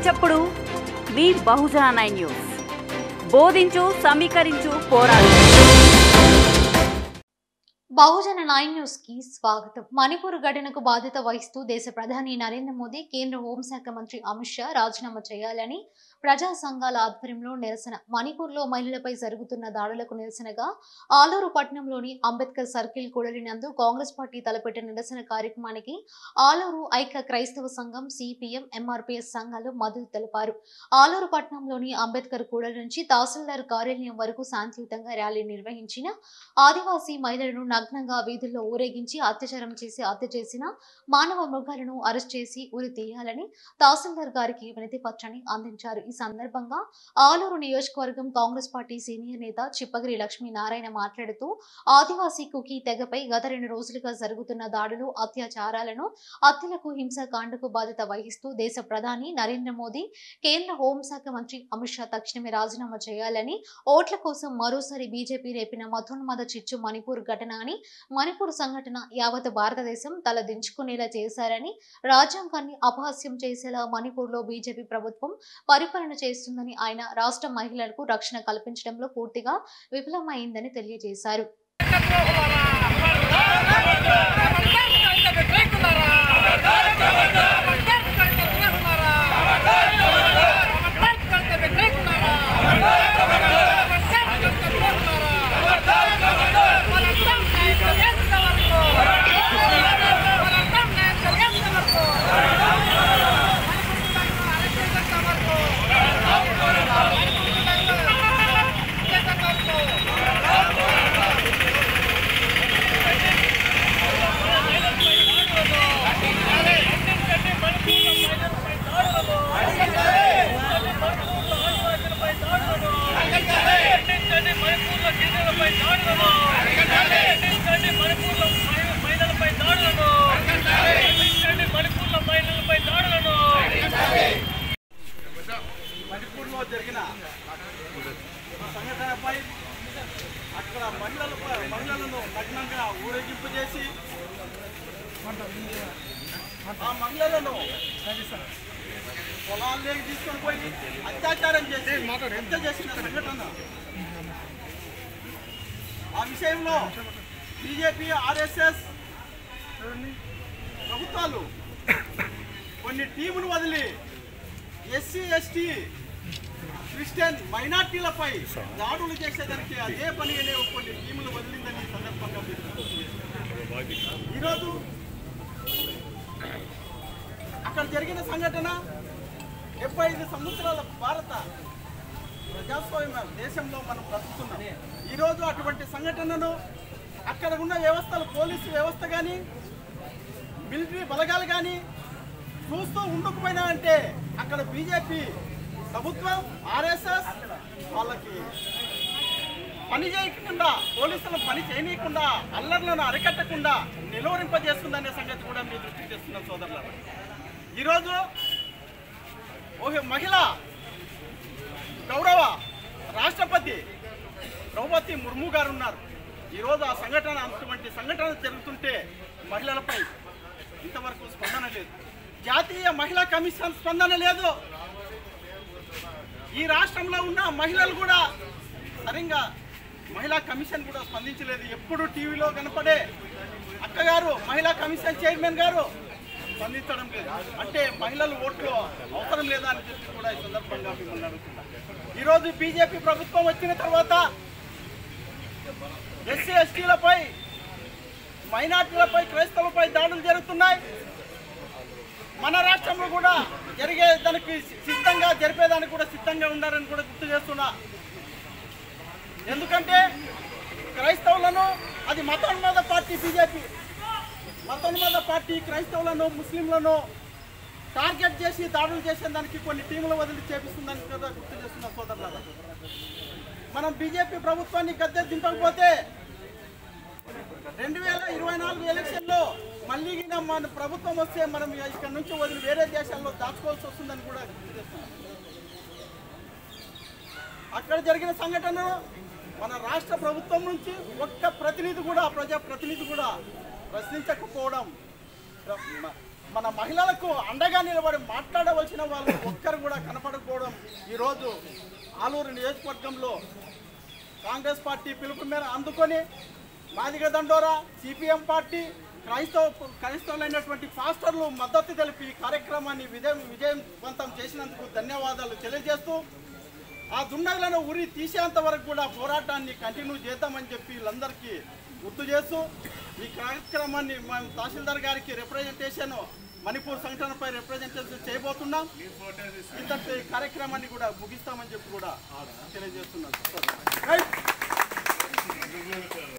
చప్పుడు మీ బహుజన nine news బోధించు సమీకరించు పోరాడు బహుజన నైన్ న్యూస్ కి స్వాగతం మణిపూర్ ఘటనకు బాధ్యత వహిస్తూ దేశ ప్రధాని నరేంద్ర మోదీ కేంద్ర హోంశాఖ మంత్రి అమిత్ షా రాజీనామా చేయాలని ప్రజా సంఘాల ఆధ్వర్యంలో నిరసన మణిపూర్ లో మహిళలపై జరుగుతున్న దాడులకు నిరసనగా ఆలూరు పట్టణంలోని అంబేద్కర్ సర్కిల్ కూడలినందు కాంగ్రెస్ పార్టీ తలపెట్టిన నిరసన కార్యక్రమానికి ఆలూరు ఐక్య క్రైస్తవ సంఘం సిపిఎం ఎంఆర్పిఎస్ సంఘాలు మద్దతు తెలిపారు ఆలూరు పట్టణంలోని అంబేద్కర్ కూడలి నుంచి తహసీల్దార్ కార్యాలయం వరకు శాంతియుతంగా ర్యాలీ నిర్వహించిన ఆదివాసీ మహిళలను నగ్నంగా వీధుల్లో ఊరేగించి అత్యాచారం చేసి హత్య చేసిన మానవ మృగాలను అరెస్ట్ చేసి ఉరి తీయాలని తహసీల్దార్ గారికి వినతి పత్రాన్ని అందించారు ఈ సందర్భంగా ఆలూరు నియోజకవర్గం కాంగ్రెస్ పార్టీ సీనియర్ నేత చిప్పగిరి లక్ష్మీనారాయణ మాట్లాడుతూ ఆదివాసీ కుకీ తెగపై గత రెండు రోజులుగా జరుగుతున్న దాడులు అత్యాచారాలను హత్యలకు హింసాకాండకు బాధ్యత వహిస్తూ దేశ ప్రధాని నరేంద్ర మోదీ కేంద్ర హోంశాఖ మంత్రి అమిత్ షా తక్షణమే రాజీనామా చేయాలని ఓట్ల కోసం మరోసారి బీజేపీ రేపిన మధోన్మద చిచ్చు మణిపూర్ ఘటన అని మణిపూర్ సంఘటన యావత్ భారతదేశం తల దించుకునేలా చేశారని రాజ్యాంగాన్ని అపహాస్యం చేసేలా మణిపూర్లో బీజేపీ ప్రభుత్వం పరిపాలన చేస్తుందని ఆయన రాష్ట్ర మహిళలకు రక్షణ కల్పించడంలో పూర్తిగా విఫలమైందని తెలియజేశారు మణిపూర్లో జరిగిన సంఘటనపై అక్కడ మహిళలపై మహిళలను నగ్నంగా ఊరేగింపు చేసి ఆ మహిళలను పొలాల్లోకి తీసుకొని పోయి అత్యాచారం చేసి హత్య చేసిన సంఘటన ఆ విషయంలో బీజేపీ ఆర్ఎస్ఎస్ ప్రభుత్వాలు కొన్ని టీములు వదిలి ఎస్సీ ఎస్టీ క్రిస్టియన్ మైనార్టీలపై దాడులు చేసేదానికి అదే పని అనే కొన్ని టీములు వదిలిందని ఈ సందర్భంగా మీరు గుర్తు చేస్తున్నారు. ఈరోజు అక్కడ జరిగిన సంఘటన డెబ్బై ఐదు సంవత్సరాల భారత ప్రజాస్వామ్య దేశంలో మనం బ్రతుకుతున్నాం ఈరోజు అటువంటి సంఘటనను అక్కడ ఉన్న వ్యవస్థలు పోలీసు వ్యవస్థ కానీ మిలిటరీ బలగాలు కానీ చూస్తూ ఉండకపోయినా అంటే అక్కడ బీజేపీ ప్రభుత్వం ఆర్ఎస్ఎస్ వాళ్ళకి పని చేయకుండా పోలీసులను పని చేయనీయకుండా అల్లర్లను అరికట్టకుండా నిలువరింపజేస్తుందనే సంగతి కూడా మీ దృష్టి చేస్తున్న సోదరులారా ఈరోజు ఒక మహిళ గౌరవ రాష్ట్రపతి ద్రౌపది ముర్ము గారు ఉన్నారు ఈరోజు ఆ సంఘటన అటువంటి సంఘటన జరుగుతుంటే మహిళలపై ఇంతవరకు స్పందన లేదు జాతీయ మహిళా కమిషన్ స్పందన లేదు ఈ రాష్ట్రంలో ఉన్న మహిళలు కూడా సరిగ్గా మహిళా కమిషన్ కూడా స్పందించలేదు ఎప్పుడు టీవీలో కనపడే అక్కగారు మహిళా కమిషన్ చైర్మన్ గారు స్పందించడం లేదు అంటే మహిళలు ఓట్లు అవసరం లేదా అని చెప్పి కూడా ఈ సందర్భంగా మిమ్మల్ని అడుగుతున్నా ఈరోజు బీజేపీ ప్రభుత్వం వచ్చిన తర్వాత ఎస్సీ ఎస్టీలపై మైనార్టీలపై క్రైస్తవులపై దాడులు జరుగుతున్నాయి మన రాష్ట్రంలో కూడా జరిగే దానికి సిద్ధంగా జరిపేదానికి కూడా సిద్ధంగా ఉన్నారని కూడా గుర్తు చేస్తున్నా ఎందుకంటే క్రైస్తవులను అది మతోన్మాద పార్టీ బీజేపీ మతోన్మాద పార్టీ క్రైస్తవులను ముస్లింలను టార్గెట్ చేసి దాడులు చేసేదానికి కొన్ని టీములు వదిలి చేపిస్తుందని కూడా గుర్తు చేస్తున్న సోదరులారా మనం బీజేపీ ప్రభుత్వాన్ని గద్దె దింపకపోతే రెండు వేల ఇరవై నాలుగు ఎలక్షన్లో మళ్ళీ గిన మన ప్రభుత్వం వస్తే మనం ఇక్కడ నుంచి వదిలి వేరే దేశాల్లో దాచుకోవాల్సి వస్తుందని కూడా గుర్తు చేస్తున్నాం అక్కడ జరిగిన సంఘటనను మన రాష్ట్ర ప్రభుత్వం నుంచి ఒక్క ప్రతినిధి కూడా ప్రజా ప్రతినిధి కూడా ప్రశ్నించకపోవడం ప్ర- మ- మన మహిళలకు అండగా నిలబడి మాట్లాడవలసిన వాళ్ళు ఒక్కరు కూడా కనపడకపోవడం ఈరోజు ఆలూరు నియోజకవర్గంలో కాంగ్రెస్ పార్టీ పిలుపు మేర అందుకొని మాదిగ దండోరా సిపిఎం పార్టీ క్రైస్తవ క్రైస్తవులైనటువంటి పాస్టర్లు మద్దతు తెలిపి ఈ కార్యక్రమాన్ని విజయం విజయవంతం చేసినందుకు ధన్యవాదాలు తెలియజేస్తూ ఆ దుండగులను ఉరి తీసేంత వరకు కూడా పోరాటాన్ని కంటిన్యూ చేద్దామని చెప్పి వీళ్ళందరికీ గుర్తు చేస్తూ ఈ కార్యక్రమాన్ని మేము తహసీల్దార్ గారికి రిప్రజెంటేషన్ మణిపూర్ సంఘటనపై రిప్రజెంటేషన్ చేయబోతున్నాం ఇంతటి కార్యక్రమాన్ని కూడా ముగిస్తామని చెప్పి కూడా తెలియజేస్తున్నాం